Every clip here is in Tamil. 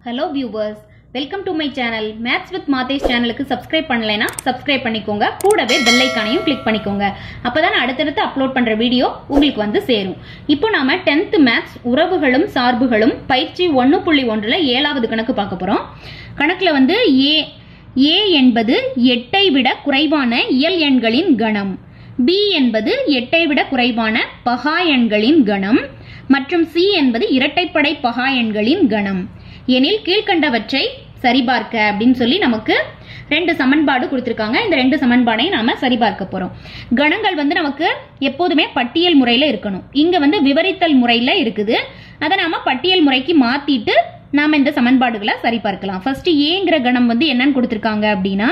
hello viewers welcome to my channel maths with Mathesh சேனலுக்கு சப்ஸ்கிரைப் பண்ணலைன்னா சப்ஸ்கிரைப் பண்ணிக்கோங்க கூடவே பெல் ஐக்கானையும் கிளிக் பண்ணிக்கோங்க அப்பதான் அடுத்தடுத்து அப்லோட் பண்ற வீடியோ உங்களுக்கு வந்து சேரும் இப்போ நாம 10th மேத்ஸ் உறவுகளும் சார்புகளும் பயிற்சி ஒன்று புள்ளி ஒன்றில் ஏழாவது கணக்கு பார்க்க போறோம் கணக்குல வந்து ஏ ஏ என்பது எட்டை விட குறைவான இயல் எண்களின் கணம் பி என்பது எட்டை விட குறைவான பகா எண்களின் கணம் மற்றும் சி என்பது இரட்டைப்படை பகா எண்களின் கணம் எனில் கீழ்கண்டவற்றை சரிபார்க்க அப்படின்னு சொல்லி நமக்கு ரெண்டு சமன்பாடு கொடுத்திருக்காங்க இந்த ரெண்டு சமன்பாடையும் நாம சரிபார்க்க போறோம் கணங்கள் வந்து நமக்கு எப்போதுமே பட்டியல் முறையில இருக்கணும் இங்க வந்து விவரித்தல் முறையில இருக்குது அதை நாம பட்டியல் முறைக்கு மாத்திட்டு நாம இந்த சமன்பாடுகளை சரிபார்க்கலாம் ஃபர்ஸ்ட் ஏங்கிற கணம் வந்து என்னன்னு கொடுத்திருக்காங்க அப்படின்னா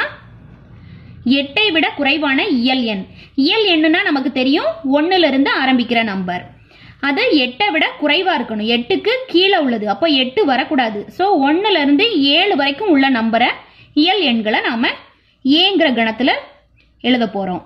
எட்டை விட குறைவான இயல் எண் இயல் எண்ணுனா நமக்கு தெரியும் ஒன்னுல இருந்து ஆரம்பிக்கிற நம்பர் அது எட்டை விட குறைவா இருக்கணும் எட்டுக்கு கீழே உள்ளது அப்போ எட்டு வரக்கூடாது ஸோ ஒன்னுல இருந்து ஏழு வரைக்கும் உள்ள நம்பரை இயல் எண்களை நாம ஏங்கிற கணத்துல எழுத போறோம்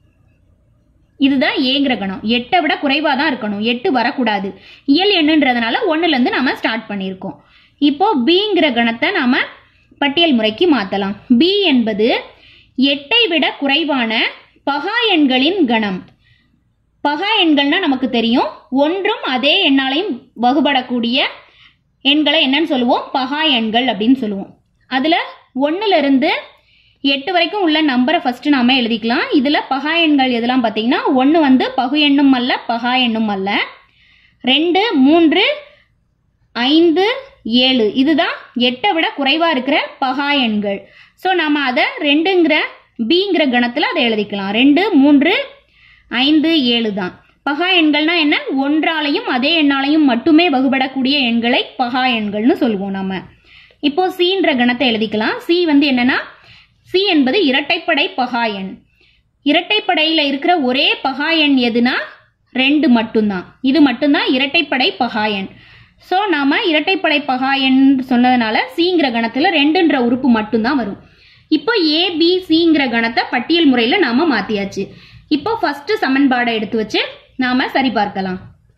இதுதான் ஏங்கிற கணம் எட்டை விட குறைவா தான் இருக்கணும் எட்டு வரக்கூடாது இயல் எண்ணுன்றதுனால ஒன்னுல இருந்து நாம ஸ்டார்ட் பண்ணியிருக்கோம் இப்போ பிங்கிற கணத்தை நாம பட்டியல் முறைக்கு மாத்தலாம் பி என்பது எட்டை விட குறைவான பகா எண்களின் கணம் பகா எண்கள்னா நமக்கு தெரியும் ஒன்றும் அதே எண்ணாலையும் வகுபடக்கூடிய எண்களை என்னன்னு சொல்லுவோம் பகா எண்கள் அப்படின்னு சொல்லுவோம் அதுல ஒன்னுல இருந்து எட்டு வரைக்கும் உள்ள நம்பரை ஃபர்ஸ்ட் நாம எழுதிக்கலாம் இதுல பகா எண்கள் எதெல்லாம் பார்த்தீங்கன்னா ஒன்று வந்து பகு எண்ணும் அல்ல பகா எண்ணும் அல்ல ரெண்டு மூன்று ஐந்து ஏழு இதுதான் எட்டை விட குறைவா இருக்கிற பகா எண்கள் ஸோ நாம அதை ரெண்டுங்கிற பிங்கிற கணத்துல அதை எழுதிக்கலாம் ரெண்டு மூன்று ஐந்து ஏழு தான் பகா எண்கள்னா என்ன ஒன்றாலையும் அதே எண்ணாலையும் மட்டுமே வகுபடக்கூடிய எண்களை பகா எண்கள்னு சொல்லுவோம் நாம இப்போ சின்ற கணத்தை எழுதிக்கலாம் சி வந்து என்னன்னா சி என்பது இரட்டைப்படை பகா எண் இரட்டைப்படையில இருக்கிற ஒரே பகா எண் எதுனா ரெண்டு மட்டும்தான் இது மட்டும்தான் இரட்டைப்படை பகா எண் ஸோ நாம இரட்டைப்படை பகா எண் சொன்னதுனால சிங்கிற கணத்துல ரெண்டுன்ற உறுப்பு மட்டும்தான் வரும் இப்போ ஏ பி சிங்கிற கணத்தை பட்டியல் முறையில நாம மாத்தியாச்சு இப்போ ஃபர்ஸ்ட் சமன்பாடை எடுத்து வச்சு நாம சரி பார்க்கலாம்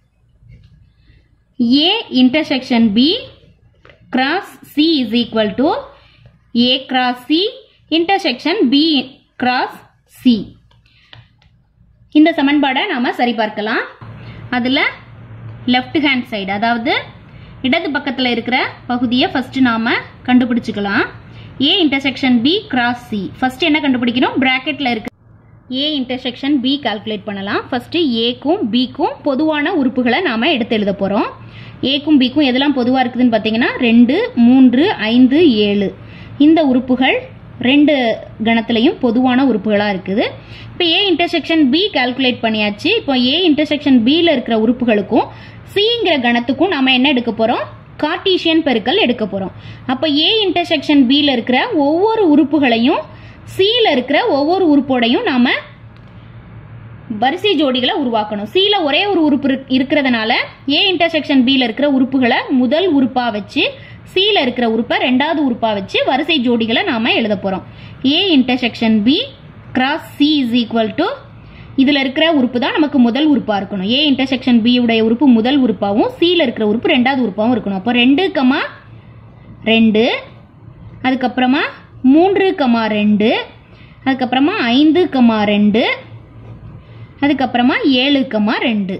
A intersection B cross C is equal to A cross C intersection B cross C இந்த சமன்பாடை நாம சரி பார்க்கலாம் அதுல லெஃப்ட் ஹேண்ட் சைடு அதாவது இடது பக்கத்தில் இருக்கிற பகுதியை ஃபர்ஸ்ட் நாம கண்டுபிடிச்சுக்கலாம் A intersection B cross C first என்ன கண்டுபிடிக்கணும் பிராக்கெட்ல இருக்கு ஏ இன்டர்செக்ஷன் பி கால்குலேட் பண்ணலாம் ஃபர்ஸ்ட் ஏக்கும் பிக்கும் பொதுவான உறுப்புகளை நாம எடுத்து எழுத போறோம் ஏக்கும் பிக்கும் எதெல்லாம் பொதுவாக இருக்குதுன்னு பார்த்தீங்கன்னா ரெண்டு மூன்று ஐந்து ஏழு இந்த உறுப்புகள் ரெண்டு கணத்துலையும் பொதுவான உறுப்புகளாக இருக்குது இப்போ ஏ இன்டர்செக்ஷன் பி கால்குலேட் பண்ணியாச்சு இப்போ ஏ இன்டர்செக்ஷன் பியில் இருக்கிற உறுப்புகளுக்கும் சிங்கிற கணத்துக்கும் நாம என்ன எடுக்க போறோம் கார்டீசியன் பெருக்கல் எடுக்க போறோம் அப்போ ஏ இன்டர்செக்ஷன் பியில் இருக்கிற ஒவ்வொரு உறுப்புகளையும் சியில் இருக்கிற ஒவ்வொரு உறுப்போடையும் நாம வரிசை ஜோடிகளை உருவாக்கணும் சில ஒரே ஒரு உறுப்பு இருக்கிறதுனால ஏ இன்டர்செக்ஷன் பியில் இருக்கிற உறுப்புகளை முதல் உறுப்பா வச்சு சியில் இருக்கிற உறுப்பை ரெண்டாவது உறுப்பா வச்சு வரிசை ஜோடிகளை நாம எழுத போறோம் A intersection B cross C is equal to இதுல இருக்கிற உறுப்பு தான் நமக்கு முதல் உறுப்பா இருக்கணும் ஏ இன்டர்செக்ஷன் பி உடைய உறுப்பு முதல் உறுப்பாவும் சியில் இருக்கிற உறுப்பு ரெண்டாவது உறுப்பாவும் இருக்கணும் அப்போ ரெண்டு கமா ரெண்டு அதுக்கப்புறமா மூன்று கமா ரெண்டு அதுக்கப்புறமா ஐந்து கமா ரெண்டு அதுக்கப்புறமா ஏழு கமா ரெண்டு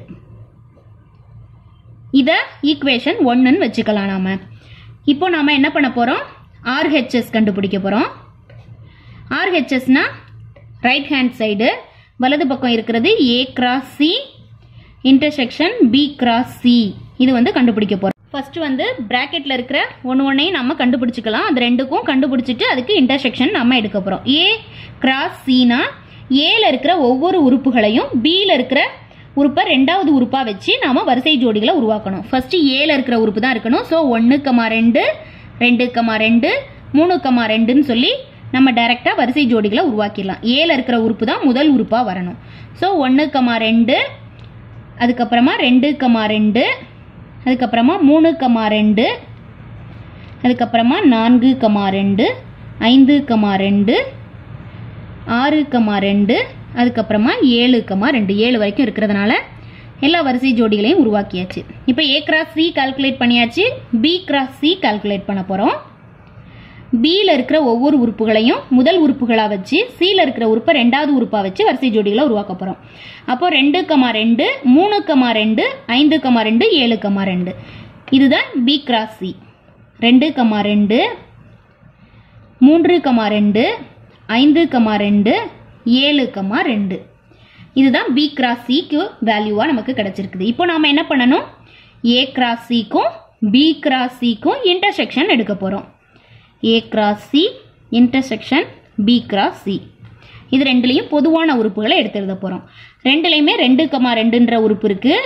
இதை ஈக்குவேஷன் ஒன்றுன்னு வச்சுக்கலாம் நாம இப்போ நாம என்ன பண்ண போறோம் ஆர்ஹெச்எஸ் கண்டுபிடிக்க போறோம் ஆர்ஹெச்எஸ்னா ரைட் ஹேண்ட் சைடு வலது பக்கம் இருக்கிறது A cross C intersection B cross C இது வந்து கண்டுபிடிக்க போறோம் ஃபர்ஸ்ட் வந்து பிராக்கெட்ல இருக்கிற ஒன்று ஒன்றையும் நம்ம கண்டுபிடிச்சிக்கலாம் அது ரெண்டுக்கும் கண்டுபிடிச்சிட்டு அதுக்கு இன்டர்செக்ஷன் நம்ம எடுக்க போறோம் ஏ கிராஸ் சினா ஏல இருக்கிற ஒவ்வொரு உறுப்புகளையும் பியில் இருக்கிற உறுப்பை ரெண்டாவது உறுப்பா வச்சு நாம வரிசை ஜோடிகளை உருவாக்கணும் ஃபர்ஸ்ட் ஏல இருக்கிற உறுப்பு தான் இருக்கணும் ஸோ ஒன்று கமா ரெண்டு ரெண்டு கமா ரெண்டு மூணு கமா ரெண்டுன்னு சொல்லி நம்ம டைரக்டா வரிசை ஜோடிகளை உருவாக்கிடலாம் ஏல இருக்கிற உறுப்பு தான் முதல் உறுப்பா வரணும் ஸோ ஒன்று கமா ரெண்டு அதுக்கப்புறமா ரெண்டு கமா ரெண்டு அதுக்கப்புறமா மூணு கமா ரெண்டு அதுக்கப்புறமா நான்கு கமா ரெண்டு ஐந்து கமா ரெண்டு ஆறு கமா ரெண்டு அதுக்கப்புறமா ஏழு கமா ரெண்டு ஏழு வரைக்கும் இருக்கிறதுனால எல்லா வரிசை ஜோடிகளையும் உருவாக்கியாச்சு இப்போ ஏ கிராஸ் சி கால்குலேட் பண்ணியாச்சு பி கிராஸ் சி கால்குலேட் பண்ண போகிறோம் பியில் இருக்கிற ஒவ்வொரு உறுப்புகளையும் முதல் உறுப்புகளாக வச்சு சியில் இருக்கிற உறுப்பை ரெண்டாவது உறுப்பாக வச்சு வரிசை ஜோடிகளை உருவாக்க போகிறோம் அப்போ ரெண்டு கமா ரெண்டு மூணு கமா ரெண்டு ஐந்து கமா ரெண்டு ஏழு கமா ரெண்டு இதுதான் பி கிராஸ் சி ரெண்டு கமா ரெண்டு மூன்று கமா ரெண்டு ஐந்து கமா ரெண்டு ஏழு கமா ரெண்டு இதுதான் பி கிராஸ் சிக்கு வேல்யூவாக நமக்கு கிடைச்சிருக்குது இப்போ நாம் என்ன பண்ணணும் ஏ கிராஸ் சிக்கும் பி கிராஸ் சிக்கும் இன்டர்செக்ஷன் எடுக்க போகிறோம் A cross C intersection B cross C இது ரெண்டுலேயும் பொதுவான உறுப்புகளை எடுத்து எழுத போகிறோம் ரெண்டுலேயுமே ரெண்டு கமா ரெண்டுன்ற உறுப்பு இருக்குது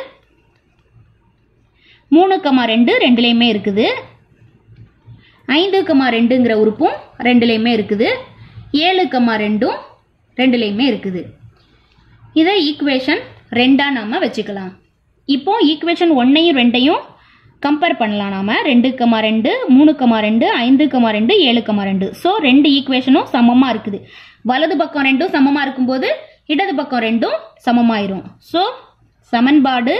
மூணு கமா ரெண்டு ரெண்டுலேயுமே இருக்குது ஐந்து கமா ரெண்டுங்கிற உறுப்பும் ரெண்டுலேயுமே இருக்குது ஏழு கமா ரெண்டும் ரெண்டுலேயுமே இருக்குது இதை ஈக்குவேஷன் ரெண்டாக நாம் வச்சுக்கலாம் இப்போ ஈக்குவேஷன் ஒன்னையும் ரெண்டையும் கம்பேர் பண்ணலாம் நாம ரெண்டு கமா ரெண்டு மூணு கமா ரெண்டு ஐந்து கமா ரெண்டு ஏழு கமா ரெண்டு ஸோ ரெண்டு ஈக்குவேஷனும் சமமாக இருக்குது வலது பக்கம் ரெண்டும் சமமாக இருக்கும்போது இடது பக்கம் ரெண்டும் சமமாயிரும் ஸோ சமன்பாடு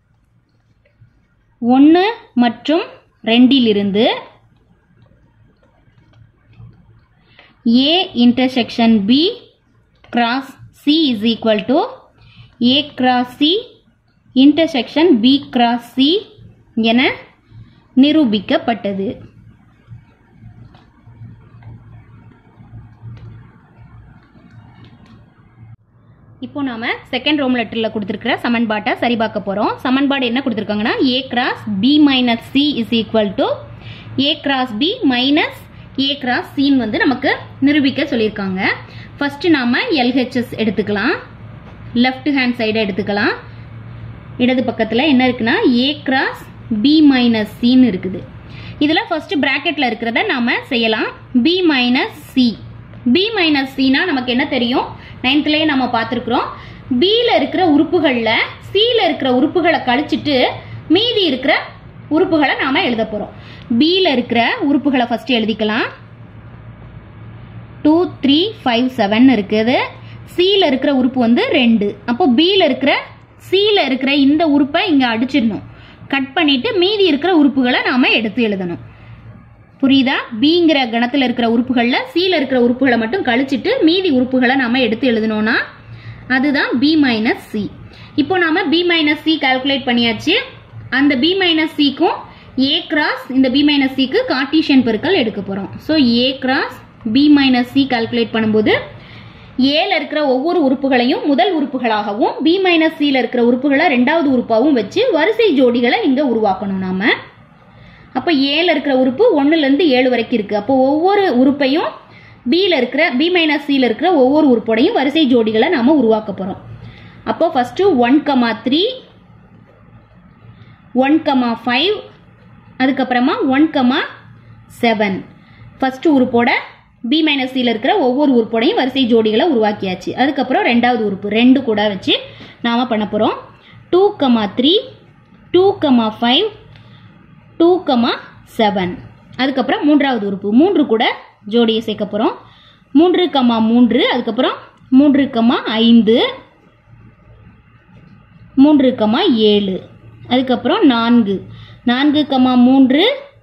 ஒன்று மற்றும் ரெண்டிலிருந்து A intersection B cross C is equal to A cross C intersection B cross C என நிரூபிக்கப்பட்டது இப்போ நாம செகண்ட் ரோம் லெட்டரில் கொடுத்துருக்கிற சமன்பாட்டை சரிபார்க்க போகிறோம் சமன்பாடு என்ன கொடுத்துருக்காங்கன்னா A cross B minus C is equal to A cross B minus A cross சின்னு வந்து நமக்கு நிரூபிக்க சொல்லியிருக்காங்க ஃபர்ஸ்ட் நாம எல்ஹெச்எஸ் எடுத்துக்கலாம் லெஃப்ட் ஹேண்ட் சைடு எடுத்துக்கலாம் இடது பக்கத்தில் என்ன இருக்குன்னா ஏ கிராஸ் பி மைனஸ் சின்னு இருக்குது இதில் ஃபர்ஸ்ட் ப்ராக்கெட்டில் இருக்கிறத நாம செய்யலாம் B minus C B minus சினா நமக்கு என்ன தெரியும் நைன்த்லேயே நம்ம பார்த்துருக்குறோம் பியில் இருக்கிற உறுப்புகளில் சியில் இருக்கிற உறுப்புகளை கழிச்சிட்டு மீதி இருக்கிற உறுப்புகளை நாம எழுத போகிறோம் பியில் இருக்கிற உறுப்புகளை ஃபர்ஸ்ட் எழுதிக்கலாம் டூ த்ரீ ஃபைவ் செவன் இருக்குது சியில் இருக்கிற உறுப்பு வந்து ரெண்டு அப்போ பியில் இருக்கிற சியில் இருக்கிற இந்த உறுப்பை இங்கே அடிச்சிடணும் கட் பண்ணிட்டு மீதி இருக்கிற உறுப்புகளை நாம எடுத்து எழுதணும் புரியுதா பிங்கிற கணத்தில் இருக்கிற உறுப்புகளில் சியில் இருக்கிற உறுப்புகளை மட்டும் கழிச்சிட்டு மீதி உறுப்புகளை நாம எடுத்து எழுதணும்னா அதுதான் பி மைனஸ் சி இப்போ நாம பி மைனஸ் சி கால்குலேட் பண்ணியாச்சு அந்த பி மைனஸ் சிக்கும் ஏ கிராஸ் இந்த பி மைனஸ் சிக்கு கார்டீஷியன் பெருக்கல் எடுக்க போறோம் so A cross B minus C calculate பண்ணும்போது ஏல இருக்கிற ஒவ்வொரு உறுப்புகளையும் முதல் உறுப்புகளாகவும் பி மைனஸ் சியில் இருக்கிற உறுப்புகளை ரெண்டாவது உறுப்பாகவும் வச்சு வரிசை ஜோடிகளை இங்க உருவாக்கணும் நாம அப்போ ஏல இருக்கிற உறுப்பு ஒன்றுலேருந்து ஏழு வரைக்கும் இருக்கு அப்போ ஒவ்வொரு உறுப்பையும் பியில் இருக்கிற பி மைனஸ் சியில் இருக்கிற ஒவ்வொரு உறுப்போடையும் வரிசை ஜோடிகளை நாம உருவாக்க போறோம் அப்போ first one comma three one comma five அதுக்கப்புறமா ஒன் கமா செவன் ஃபர்ஸ்ட் உறுப்போட பி மைனஸ் சியில் இருக்கிற ஒவ்வொரு உறுப்போடையும் வரிசை ஜோடிகளை உருவாக்கியாச்சு அதுக்கப்புறம் ரெண்டாவது உறுப்பு ரெண்டு கூட வச்சு நாம பண்ண போகிறோம் two comma three two comma five two comma seven அதுக்கப்புறம் மூன்றாவது உறுப்பு மூன்று கூட ஜோடியை சேர்க்க போகிறோம் மூன்று கமா மூன்று அதுக்கப்புறம் மூன்று கமா ஐந்து மூன்று கமா ஏழு அதுக்கப்புறம் நான்கு நான்கு கமா மூன்று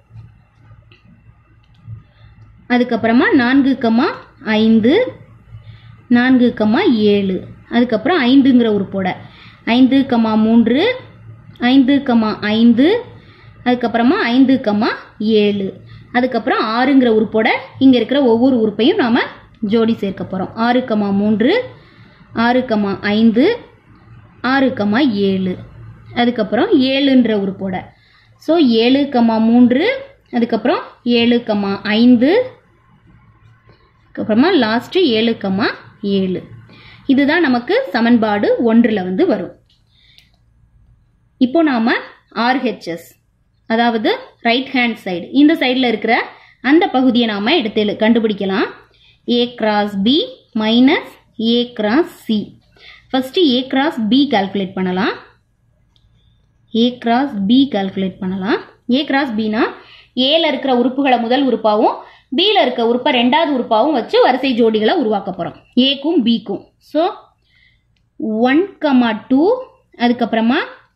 அதுக்கப்புறமா நான்கு கமா ஐந்து நான்கு கமா ஏழு அதுக்கப்புறம் ஐந்துங்கிற உறுப்போட ஐந்து கமா மூன்று ஐந்து கமா ஐந்து அதுக்கப்புறமா ஐந்து கமா ஏழு அதுக்கப்புறம் ஆறுங்கிற உறுப்போட இங்கே இருக்கிற ஒவ்வொரு உறுப்பையும் நாம் ஜோடி சேர்க்க போகிறோம் ஆறு கமா மூன்று ஆறு கமா ஐந்து ஆறு கமா ஏழு அதுக்கப்புறம் ஏழுன்ற உறுப்போட ஸோ ஏழு கமா மூன்று அதுக்கப்புறம் ஏழு கமா ஐந்து அதுக்கப்புறமா லாஸ்ட்டு ஏழு கமா ஏழு இதுதான் நமக்கு சமன்பாடு ஒன்றில் வந்து வரும் இப்போ நாம் ஆர்ஹெச்எஸ் அதாவது ரைட் ஹேண்ட் சைடு இந்த சைடில் இருக்கிற அந்த பகுதியை நாம் எடுத்து எழு- கண்டுபிடிக்கலாம் A cross B minus A cross C first A cross B calculate பண்ணலாம் ஏ கிராஸ் பி கால்குலேட் பண்ணலாம் ஏ கிராஸ் பினா ஏல இருக்கிற உறுப்புகளை முதல் உறுப்பாகவும் பியில் இருக்க உறுப்பை ரெண்டாவது உறுப்பாகவும் வச்சு வரிசை ஜோடிகளை உருவாக்க போகிறோம் ஏக்கும் பிக்கும் ஸோ ஒன் கமா டூ அதுக்கப்புறமா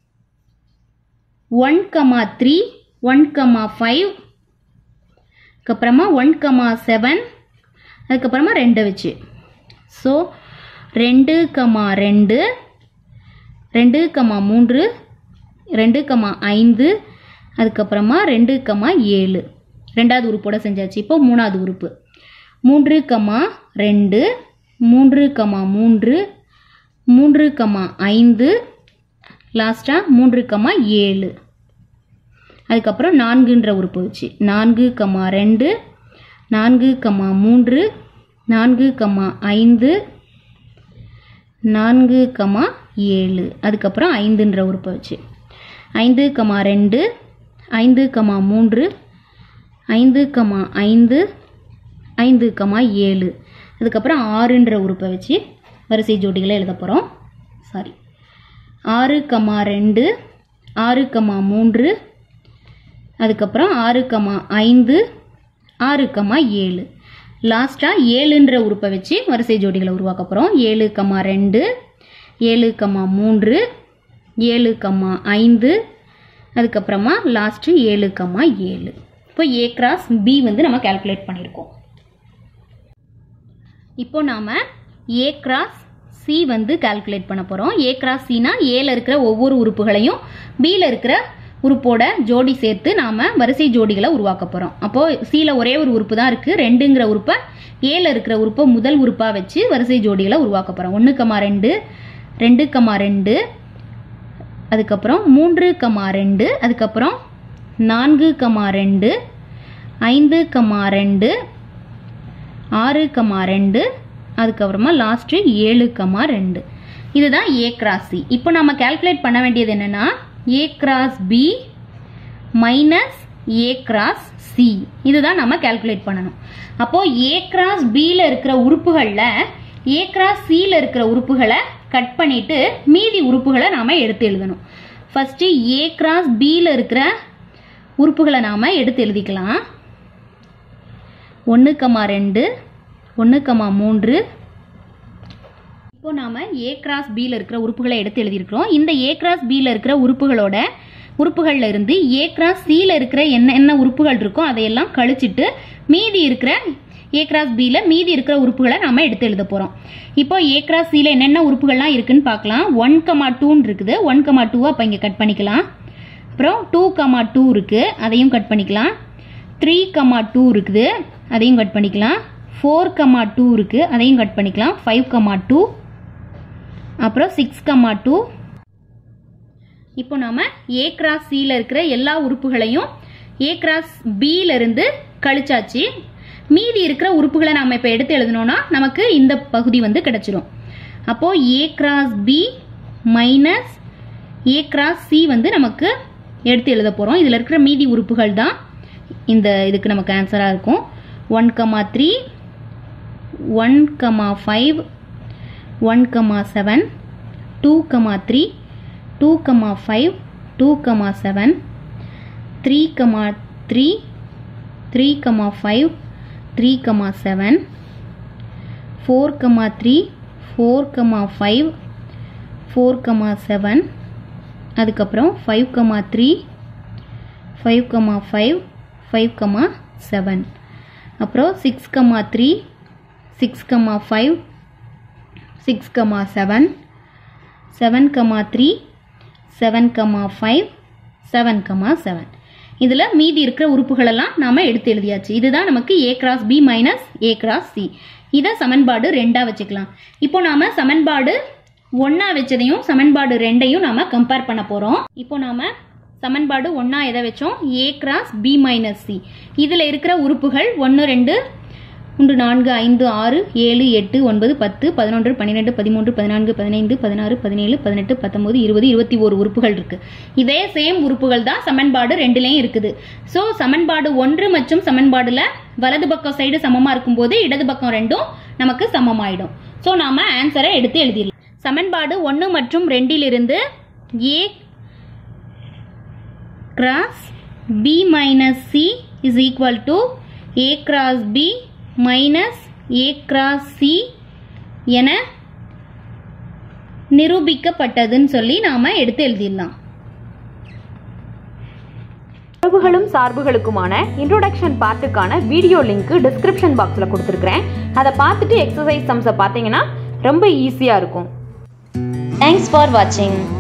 one comma three one comma five அதுக்கப்புறமா ஒன் கமா செவன் அதுக்கப்புறமா ரெண்டை வச்சு ஸோ ரெண்டு கமா ரெண்டு ரெண்டு கமா மூன்று ரெண்டு கமா ஐந்து அதுக்கப்புறமா ரெண்டு கமா ஏழு ரெண்டாவது உறுப்போட செஞ்சாச்சு இப்போ மூணாவது உறுப்பு மூன்று கமா ரெண்டு மூன்று கமா மூன்று மூன்று கமா ஐந்து லாஸ்ட்டாக மூன்று கமா ஏழு அதுக்கப்புறம் நான்குன்ற உறுப்பு வச்சு நான்கு கமா ரெண்டு நான்கு கமா மூன்று நான்கு கமா ஐந்து நான்கு கமா ஏழு அதுக்கப்புறம் ஐந்துன்ற உறுப்பை வச்சு ஐந்து கமா ரெண்டு ஐந்து கமா மூன்று ஐந்து கமா ஐந்து ஐந்து கமா ஏழு அதுக்கப்புறம் ஆறுன்ற உறுப்பை வச்சு வரிசை ஜோடிகளை எழுத போகிறோம் சாரி ஆறு கமா ரெண்டு ஆறு கமா மூன்று அதுக்கப்புறம் ஆறு கமா ஐந்து ஆறு கமா ஏழு லாஸ்ட்டாக ஏழுன்ற உறுப்பை வச்சு வரிசை ஜோடிகளை உருவாக்க போகிறோம் ஏழு கமா ரெண்டு ஏழு கமா மூன்று ஏழு கமா ஐந்து அதுக்கப்புறமா லாஸ்ட்டு ஏழு கமா ஏழு இப்போ ஏ கிராஸ் பி வந்து நம்ம கால்குலேட் பண்ணியிருக்கோம் இப்போ நாம் ஏ கிராஸ் சி வந்து கால்குலேட் பண்ண போகிறோம் ஏ கிராஸ் சினா ஏல இருக்கிற ஒவ்வொரு உறுப்புகளையும் பியில் இருக்கிற உறுப்போட ஜோடி சேர்த்து நாம் வரிசை ஜோடிகளை உருவாக்க போகிறோம் அப்போது சியில் ஒரே ஒரு உறுப்பு தான் இருக்குது ரெண்டுங்கிற உறுப்பை ஏல இருக்கிற உறுப்பை முதல் உறுப்பாக வச்சு வரிசை ஜோடிகளை உருவாக்க போகிறோம் ஒன்று கமா ரெண்டு ரெண்டு கமா ரெண்டு அதுக்கப்புறம் மூன்று கமா ரெண்டு அதுக்கப்புறம் நான்கு கமா ரெண்டு ஐந்து கமா ரெண்டு ஆறு கமா ரெண்டு அதுக்கப்புறமா லாஸ்ட்டு ஏழு கமா ரெண்டு இதுதான் ஏ கிராஸ் சி இப்போ நம்ம கால்குலேட் பண்ண வேண்டியது என்னென்னா A cross B minus A cross C இதுதான் நம்ம கால்குலேட் பண்ணணும் அப்போது ஏ கிராஸ் பியில் இருக்கிற உறுப்புகளில் ஏ கிராஸ் சியில் இருக்கிற உறுப்புகளை கட் பண்ணிட்டு மீதி உறுப்புகளை நாம் எடுத்து எழுதணும் ஃபஸ்ட்டு ஏ கிராஸ் பியில் இருக்கிற உறுப்புகளை நாம் எடுத்து எழுதிக்கலாம் ஒன்று கமா ரெண்டு ஒன்று கமா மூன்று இப்போ நாம் ஏ கிராஸ் பியில் இருக்கிற உறுப்புகளை எடுத்து எழுதியிருக்கிறோம் இந்த ஏ கிராஸ் பியில் இருக்கிற உறுப்புகளோட உறுப்புகளில் இருந்து ஏ கிராஸ் சியில் இருக்கிற என்ன என்ன உறுப்புகள் இருக்கோ அதையெல்லாம் கழிச்சிட்டு மீதி இருக்கிற ஏ கிராஸ் பியில் மீதி இருக்கிற உறுப்புகளை நாம் எடுத்து எழுத போகிறோம் இப்போ ஏ கிராஸ் சியில் என்னென்ன உறுப்புகள்லாம் இருக்குன்னு பார்க்கலாம் ஒன் கமா டூன்னு இருக்குது ஒன் கமா டூவை அப்போ இங்கே கட் பண்ணிக்கலாம் அப்புறம் டூ கமா டூ இருக்குது அதையும் கட் பண்ணிக்கலாம் த்ரீ கமா டூ இருக்குது அதையும் கட் பண்ணிக்கலாம் ஃபோர் கமா டூ இருக்குது அதையும் கட் பண்ணிக்கலாம் ஃபைவ் கமா டூ அப்புறம் சிக்ஸ் கமா டூ இப்போ நாம ஏ கிராஸ் சியில் இருக்கிற எல்லா உறுப்புகளையும் ஏ கிராஸ் பியிலிருந்து கழிச்சாச்சு மீதி இருக்கிற உறுப்புகளை நாம் இப்போ எடுத்து எழுதணும்னா நமக்கு இந்த பகுதி வந்து கிடைச்சிரும் அப்போது A cross B minus A cross C வந்து நமக்கு எடுத்து எழுத போகிறோம் இதில் இருக்கிற மீதி உறுப்புகள் தான் இந்த இதுக்கு நமக்கு ஆன்சராக இருக்கும் one comma three one comma five one comma seven two comma three two comma five two comma seven three comma three three comma five three comma seven four comma three four comma five four comma seven அதுக்கப்புறம் five comma three five comma five five comma seven அப்புறம் six comma three six comma five six comma seven seven comma three seven comma five seven comma seven இதில் மீதி இருக்கிற உறுப்புகளெல்லாம் நாம் எடுத்து எழுதியாச்சு இதுதான் நமக்கு A cross B minus A cross C இதை சமன்பாடு ரெண்டாக வச்சுக்கலாம் இப்போ நாம் சமன்பாடு ஒன்றா வச்சதையும் சமன்பாடு ரெண்டையும் நாம் கம்பேர் பண்ண போகிறோம் இப்போ நாம் சமன்பாடு ஒன்றா எதை வச்சோம் A cross B minus C இதில் இருக்கிற உறுப்புகள் ஒன்று ரெண்டு மூன்று நான்கு ஐந்து ஆறு ஏழு எட்டு ஒன்பது பத்து பதினொன்று பன்னிரெண்டு பதிமூன்று பதினான்கு பதினைந்து பதினாறு பதினேழு பதினெட்டு பத்தொன்பது இருபது இருபத்தி ஒரு உறுப்புகள் இருக்கு இதே சேம் உறுப்புகள் தான் சமன்பாடு ரெண்டுலேயும் இருக்குது ஸோ சமன்பாடு ஒன்று மற்றும் சமன்பாடுல வலது பக்கம் சைடு சமமா இருக்கும்போது இடது பக்கம் ரெண்டும் நமக்கு சமமாயிடும் ஸோ நாம ஆன்சரை எடுத்து எழுதிடலாம் சமன்பாடு ஒன்று மற்றும் ரெண்டிலிருந்து A cross B minus C is equal to A cross B minus A cross C என நிரூபிக்கப்பட்டதுன்னு சொல்லி நாம் எடுத்து எழுதிடலாம் உறவுகளும் சார்புகளுக்குமான இன்ட்ரோடக்ஷன் பார்ட்டுக்கான வீடியோ லிங்க் டிஸ்கிரிப்ஷன் பாக்ஸில் கொடுத்துருக்குறேன் அதை பார்த்துட்டு எக்ஸசைஸ் சம்ஸை பார்த்தீங்கன்னா ரொம்ப ஈஸியாக இருக்கும் தேங்க்ஸ் ஃபார் வாட்சிங்